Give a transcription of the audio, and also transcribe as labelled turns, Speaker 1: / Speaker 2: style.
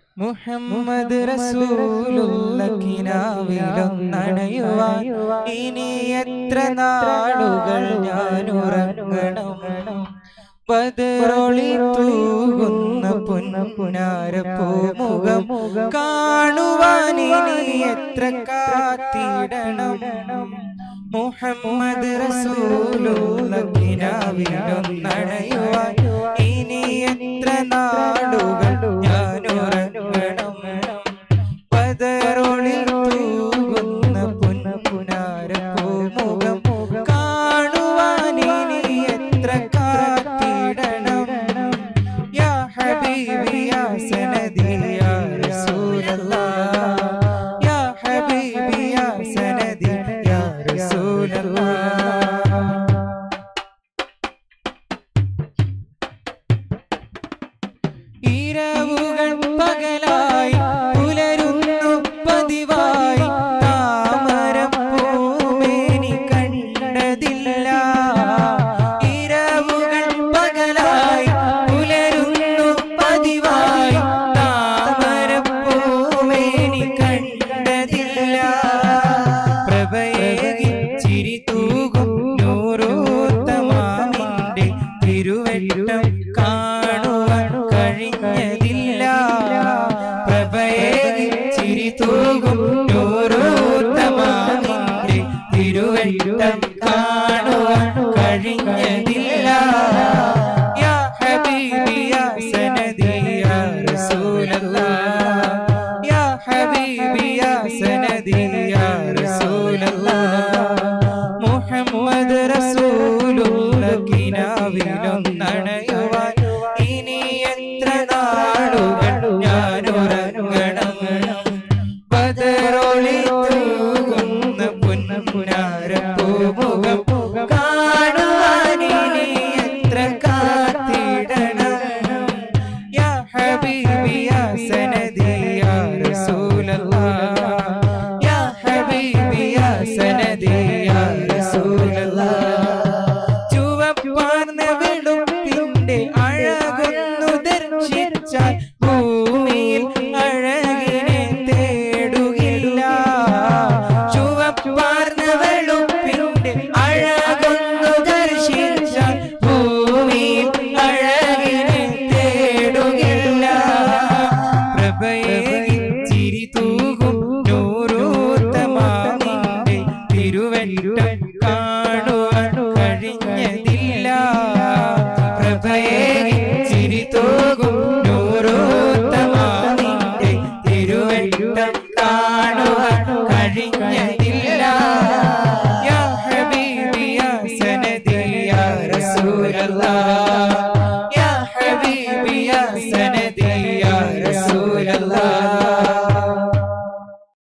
Speaker 1: മുഹമ്മദ് റസൂലുള്ള കിനാവിലൊന്നണയുവാൻ ഇനി എത്ര നാളുകൾ ഞാൻ ഉറങ്ങണം പതറൊളി തൂകുന്ന പൊന്നുനാര പൂമുഖം കാണുവാൻ ഇനി എത്ര കാത്തിടണം മുഹമ്മദ് റസൂലുള്ള കിനാവിലൊന്നണയുവാൻ ഇനി എത്ര നാളുകൾ ഞാൻ ഉറങ്ങണം പതറൊളി തൂകുന്ന പൊന്നുനാര പൂമുഖം കാണുവാൻ ഇനി എത്ര കാത്തിടണം യാ ഹബീബി യാ സനദി യാ റസൂലല്ലാഹ് യാ ഹബീബി യാ സനദി യാ റസൂലല്ലാഹ് ഇരവുകൾ പകലായി പുലരുന്നു പതിവായി താമരപ്പൂമേനി കണ്ടതില്ല ഇരവുകൾ പകലായി പുലരുന്നു പതിവായി താമരപ്പൂമേനി കണ്ടതില്ല പ്രഭയേകി ചിരി തൂകും നൂറൂത്തമാമിന്റെ തിരുവെട്ടം കാണുവാൻ കഴിഞ്ഞതില്ല പ്രഭയേകി ചിരി തൂകും നൂറൂത്തമാമിന്റെ തിരുവെട്ടം കാണുവാൻ കഴിഞ്ഞതില്ല യാ ഹബീബി യാ സനദി യാ റസൂലല്ലാഹ് യാ ഹബീബി യാ സനദി യാ റസൂലല്ലാഹ് മുഹമ്മദ് റസൂലുള്ള കിനാവിലൊന്നണയുവാൻ ഇനി എത്ര നാളുകൾ ഞാൻ ഉറങ്ങണം ബദറൊളി തൂകുന്ന പൊന്നുപുനാര പൂമുഖം കാണുവാൻ ഇനി എത്ര കാത്തിടണം യാ ഹബീബി യാ സനദി യാ റസൂലല്ലാഹ് യാ ഹബീബി യാ സനദി യാ റസൂലല്ലാഹ് ചുവപ്പാർന്ന വെളുപ്പിന്റെ അഴകൊന്നു ദർശിച്ചാൽ ഭൂമിയിൽ അഴകിനെ തേടുകില്ല ചുവപ്പാർന്ന വെളുപ്പിന്റെ അഴകൊന്നു ദർശിച്ചാൽ ഭൂമിയിൽ അഴകിനെ തേടുകില്ല പ്രഭയേകി ചിരി തൂകും നൂറൂത്തമാനിന്റെ തിരുവെട്ടം കാണു